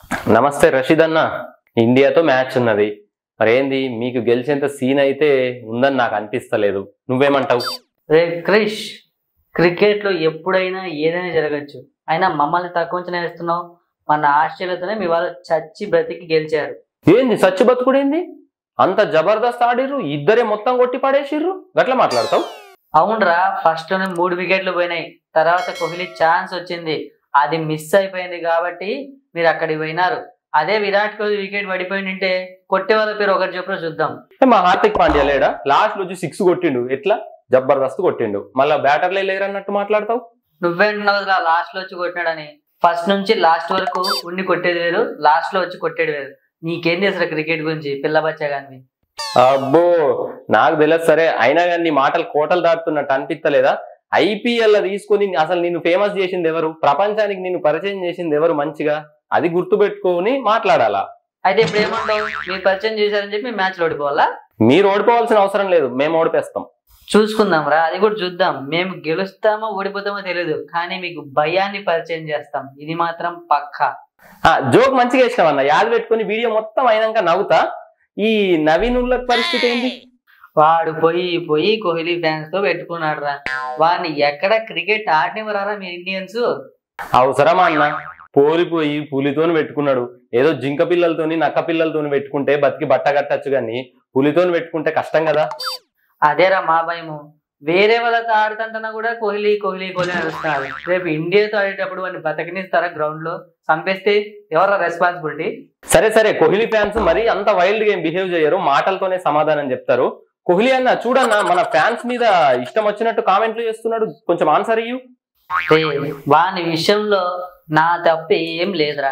నమస్తే రషీద్ అన్న ఇండియాతో మ్యాచ్ ఉన్నది మరేంది మీకు గెలిచేంత సీన్ అయితే ఉందని నాకు అనిపిస్తలేదు నువ్వేమంటావు రే క్రిష్ క్రికెట్లో ఎప్పుడైనా ఏదైనా జరగచ్చు అయినా మమ్మల్ని తక్కువ అంచనా వేస్తున్నావు మన ఆస్ట్రేలియాతోనే మీ వాళ్ళు చచ్చి బ్రతికి గెలిచారు ఏంది సచ్చి బతుకుడేంది అంత జబర్దస్త్ ఆడిర్రు ఇద్దరే మొత్తం కొట్టి పడేసిర్రు గట్లా మాట్లాడతావు అవునరా ఫస్ట్ లోనే మూడు వికెట్లు పోయినాయి తర్వాత కోహ్లీ ఛాన్స్ వచ్చింది అది మిస్ అయిపోయింది కాబట్టి మీరు అక్కడికి పోయినారు అదే విరాట్ కోహ్లీ వికెట్ పడిపోయి ఉంటే కొట్టే వాళ్ళ పేరు ఒకటి చెప్పిన చూద్దాం ఏ, మా హార్దిక్ పాండ్యా లేడా లాస్ట్ వచ్చి సిక్స్ కొట్టిండు ఎట్లా జబర్దస్త్ కొట్టిండు మళ్ళా బ్యాటర్లే లేరన్నట్టు మాట్లాడతావు నువ్వే అంటున్నావు కదా లాస్ట్ లో వచ్చి కొట్టినాడని ఫస్ట్ నుంచి లాస్ట్ వరకు ఉండి కొట్టేది వేరు లాస్ట్ లో వచ్చి కొట్టేది వేరు నీకేం తెలుసు క్రికెట్ గురించి పిల్ల బచ్చా కానీ అబ్బో నాకు తెలియదు సరే అయినా కానీ నీ మాటలు కోటలు దాటుతున్నట్టు అనిపిస్తలేదా ఐపీఎల్ తీసుకొని అసలు నిన్ను ఫేమస్ చేసింది ఎవరు ప్రపంచానికి నిన్ను పరిచయం చేసింది ఎవరు మంచిగా అది గుర్తు పెట్టుకొని మాట్లాడాలా అయితే ఇప్పుడు ఏమంటావు మీరు పరిచయం చేశారని చెప్పి మ్యాచ్ లో ఓడిపోవాలా మీరు ఓడిపోవాల్సిన అవసరం లేదు మేము ఓడిపేస్తాం చూసుకుందాం రా అది కూడా చూద్దాం మేము గెలుస్తామో ఓడిపోతామో తెలియదు కానీ మీకు భయాన్ని పరిచయం చేస్తాం ఇది మాత్రం పక్కా ఆ, జోక్ మంచిగా వేసినావు అన్న యాద పెట్టుకొని వీడియో మొత్తం అయినాక నవ్వుతా ఈ నవీన్ ఉల్లక్ పరిస్థితి ఏంటి వాడు పోయి పోయి కోహ్లీ ఫ్యాన్స్ తో పెట్టుకున్నాడు రా వాడిని ఎక్కడ క్రికెట్ ఆడనివ్వరారా మీ ఇండియన్స్ అవసరమా అన్న పోలిపోయి పులితోని పెట్టుకున్నాడు ఏదో జింక పిల్లలతోని నక్క పిల్లలతోని పెట్టుకుంటే బతికి బట్ట కట్టచ్చు కానీ పులితోని పెట్టుకుంటే కష్టం కదా అదేరా మా భయము వేరే వాళ్ళతో ఆడుతుంటన్నా కూడా కోహ్లీ కోహ్లీ కోహ్లీ అని అరుస్తున్నారు రేపు ఇండియాతో ఆడేటప్పుడు వాడిని బతకనిస్తారా గ్రౌండ్ లో చంపేస్తే ఎవరా రెస్పాన్సిబిలిటీ సరే సరే కోహ్లీ ఫ్యాన్స్ మరి అంత వైల్డ్ గా ఏం బిహేవ్ చేయరు మాటలతోనే సమాధానం చెప్తారు కోహ్లీ అన్న చూడన్న మన ఫ్యాన్స్ మీద ఇష్టం వచ్చినట్టు కామెంట్లు చేస్తున్నాడు కొంచెం ఆన్సర్ ఇయ్యు వాని విషయంలో నా తప్పు ఏం లేదురా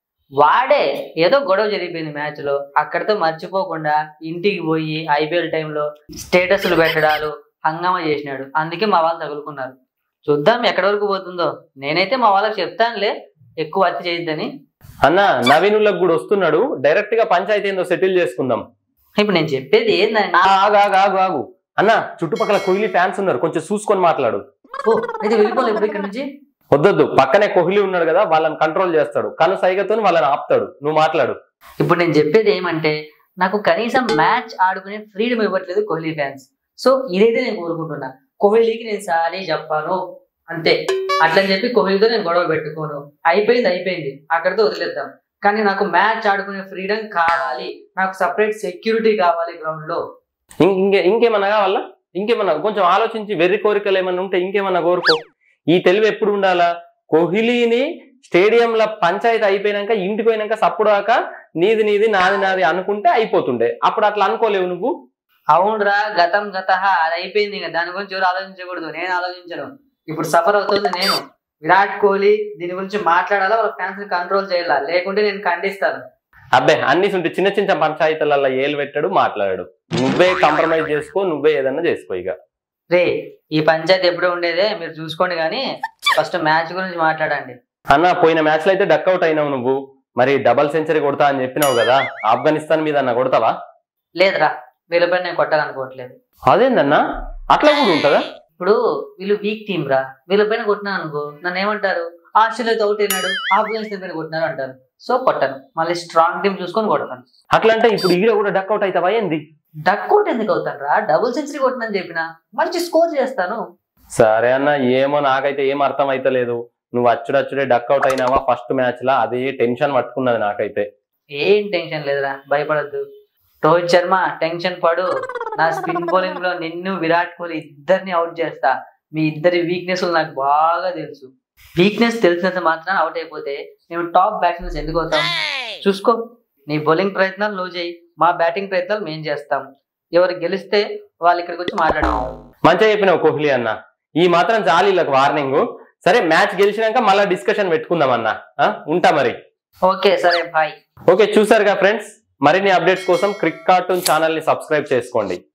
వాడే ఏదో గొడవ జరిగిపోయింది మ్యాచ్ లో అక్కడితో మర్చిపోకుండా ఇంటికి పోయి ఐపీఎల్ టైంలో స్టేటస్లు పెట్టడాలు హంగామా చేసినాడు అందుకే మా వాళ్ళు తగులుకున్నారు చూద్దాం ఎక్కడి వరకు పోతుందో నేనైతే మా వాళ్ళకి చెప్తానులే ఎక్కువ అతి చేయొద్దని అన్న నవీన్ ఉల్లక్ కూడా వస్తున్నాడు డైరెక్ట్ గా పంచాయతీ ఏందో సెటిల్ చేసుకుందాం ఇప్పుడు నేను చెప్పేది ఏందండి ఆగు ఆగు ఆగు ఆగు అన్న చుట్టుపక్కల కోహ్లీ ఫ్యాన్స్ ఉన్నారు కొంచెం చూసుకొని మాట్లాడు ఓ అయితే వెళ్ళిపోలే ఇప్పుడు ఇక్కడ నుంచి వద్దొద్దు పక్కనే కోహ్లీ ఉన్నాడు కదా వాళ్ళని కంట్రోల్ చేస్తాడు కను సైగతో వాళ్ళని ఆపుతాడు నువ్వు మాట్లాడు ఇప్పుడు నేను చెప్పేది ఏమంటే నాకు కనీసం మ్యాచ్ ఆడుకునే ఫ్రీడమ్ ఇవ్వట్లేదు కోహ్లీ ఫ్యాన్స్ సో ఇదైతే నేను కోరుకుంటున్నా కోహ్లీకి నేను సారీ చెప్పాను అంతే అట్లని చెప్పి కోహ్లీతో నేను గొడవ పెట్టుకోను అయిపోయింది అయిపోయింది అక్కడితో వదిలేద్దాం కానీ నాకు మ్యాచ్ ఆడుకునే ఫ్రీడమ్ కావాలి నాకు సపరేట్ సెక్యూరిటీ కావాలి గ్రౌండ్ లో ఇం- ఇంకే ఇంకేమన్నా కావాలా ఇంకేమన్నా కొంచెం ఆలోచించి వెర్రి కోరికలు ఏమన్నా ఉంటే ఇంకేమన్నా కోరుకో ఈ తెలివి ఎప్పుడు ఉండాలా కోహ్లీని స్టేడియంలో పంచాయతీ అయిపోయినాక ఇంటికి పోయినాక సప్పుడు దాకా నీది నీది నాది నాది అనుకుంటే అయిపోతుండే అప్పుడు అట్లా అనుకోలేవు నువ్వు అవునరా గతం గత అది అయిపోయింది ఇంకా దాని గురించి ఎవరు ఆలోచించకూడదు నేను ఆలోచించను ఇప్పుడు సఫర్ అవుతుంది నేను విరాట్ కోహ్లీ దీని గురించి మాట్లాడాలా వాళ్ళ ఫ్యాన్స్ ని కంట్రోల్ చేయాలా లేకుంటే నేను ఖండిస్తాను అబ్బే అన్ని ఉంటే చిన్న చిన్న పంచాయతీలలో ఏలు పెట్టాడు మాట్లాడాడు నువ్వే కాంప్రమైజ్ చేసుకో నువ్వే ఏదన్నా చేసుకో ఇక రే ఈ పంచాయతీ ఎప్పుడు ఉండేదే మీరు చూసుకోండి కానీ ఫస్ట్ మ్యాచ్ గురించి మాట్లాడండి అన్న పోయిన మ్యాచ్ లో అయితే డక్అవుట్ అయినావు నువ్వు మరి డబల్ సెంచరీ కొడతా అని చెప్పినావు కదా ఆఫ్ఘనిస్తాన్ మీద అన్న కొడతావా లేదురా వీళ్ళపై నేను కొట్టాలనుకోవట్లేదు అదేందన్నా అట్లా కూడా ఉంటదా ఇప్పుడు వీళ్ళు వీక్ టీమ్ రా వీళ్ళపైన కొట్టినా అనుకో నన్ను ఏమంటారు ఆస్ట్రేలియాతో అవుట్ అయినాడు ఆఫ్ఘనిస్తాన్ పైన కొట్టినారు అంటారు సో కొట్టాను మళ్ళీ స్ట్రాంగ్ టీం చూసుకొని కొడతాను అట్లా అంటే ఇప్పుడు ఈడ కూడా డక్అవుట్ అవుతావా ఏంది డక్అవుట్ ఎందుకు అవుతాను రా డబుల్ సెంచరీ కొట్టినని చెప్పిన మంచి స్కోర్ చేస్తాను సరే అన్న ఏమో నాకైతే ఏం అర్థం అయితలేదు నువ్వు అచ్చుడచ్చుడే డక్అవుట్ అయినావా ఫస్ట్ మ్యాచ్ లా అదే టెన్షన్ పట్టుకున్నది నాకైతే ఏం టెన్షన్ లేదురా భయపడద్దు రోహిత్ శర్మ టెన్షన్ పడు నా స్పిన్ బౌలింగ్ లో నిన్ను విరాట్ కోహ్లీ ఇద్దరిని అవుట్ చేస్తా మీ ఇద్దరి వీక్నెస్ నాకు బాగా తెలుసు వీక్నెస్ తెలిసినంత మాత్రాన అవుట్ అయిపోతే మేము టాప్ బ్యాట్స్మెన్స్ ఎందుకు అవుతాం చూసుకో నీ బౌలింగ్ ప్రయత్నాలు నువ్వు చేయి మా బ్యాటింగ్ ప్రయత్నాలు మేము చేస్తాం ఎవరు గెలిస్తే వాళ్ళు ఇక్కడికి వచ్చి మాట్లాడతాం మంచిగా చెప్పినావు కోహ్లీ అన్న ఈ మాత్రం చాలు వీళ్ళకి వార్నింగ్ సరే మ్యాచ్ గెలిచినాక మళ్ళీ డిస్కషన్ పెట్టుకుందాం అన్న ఆ? ఉంటా మరి ఓకే సరే బాయ్ ఓకే చూసారుగా ఫ్రెండ్స్ మరిన్ని అప్డేట్స్ కోసం క్రిక్ కార్టూన్ ఛానల్ ని సబ్స్క్రైబ్ చేసుకోండి